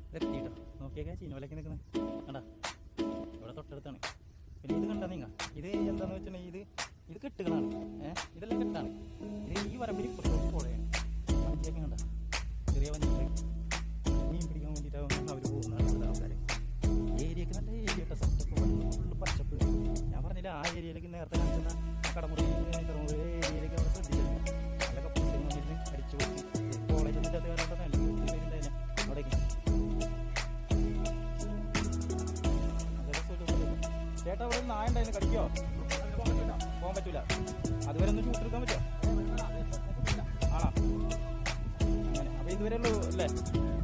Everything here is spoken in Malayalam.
ഇതെത്തിട്ടോ നോക്കിയൊക്കെ ചീനോലൊക്കെ നിൽക്കുന്നത് കണ്ടാ ഇവിടെ തൊട്ടടുത്താണ് പിന്നെ ഇത് കണ്ടാ നിങ്ങ ഇത് എന്താന്ന് വെച്ചിട്ടുണ്ടെങ്കിൽ ഇത് ഇത് കെട്ടുകളാണ് ഏഹ് ഇതെല്ലാം കെട്ടാണ് ഇത് ഈ വരമ്പിൽ ഇപ്പുറത്തോട്ട് പുഴയാണ് വഞ്ചിയൊക്കെ കണ്ട ചെറിയ വഞ്ചികൾ മീൻ പിടിക്കാൻ വേണ്ടിയിട്ടാണ് അവർ പോകുന്നതാണ് ഇവിടുത്തെ ആൾക്കാർ ഏരിയക്ക് നല്ല ഏരിയ കേട്ടോ സെറ്റപ്പ് ഫുള്ള് പച്ചപ്പ് ഞാൻ പറഞ്ഞില്ല ആ ഏരിയയിലേക്ക് നേരത്തെ കാണിക്കുന്ന ആ കടമുറി കടമുറി ഏരിയയിലേക്ക് അവിടെ ശ്രദ്ധിച്ചിരുന്നു നല്ല കപ്പിൾസ് വന്നിരുന്ന് അടിച്ചു പോയി കോളേജ് ഒന്നും ഇല്ലാത്ത കാരണം കൊണ്ട് നല്ല പേരുണ്ടായില്ല അവിടേക്ക് നല്ല രസമുള്ള ചേട്ടാ അവിടെ ഒരു നായ ഉണ്ടായിരുന്നു കടിക്കോ പോകാൻ പറ്റൂല അതുവരെ ഒന്ന് ഷൂട്ട് എടുക്കാൻ പറ്റുമോ ആണോ അങ്ങനെ അപ്പൊ ഇതുവരെ ഉള്ളൂ അല്ലേ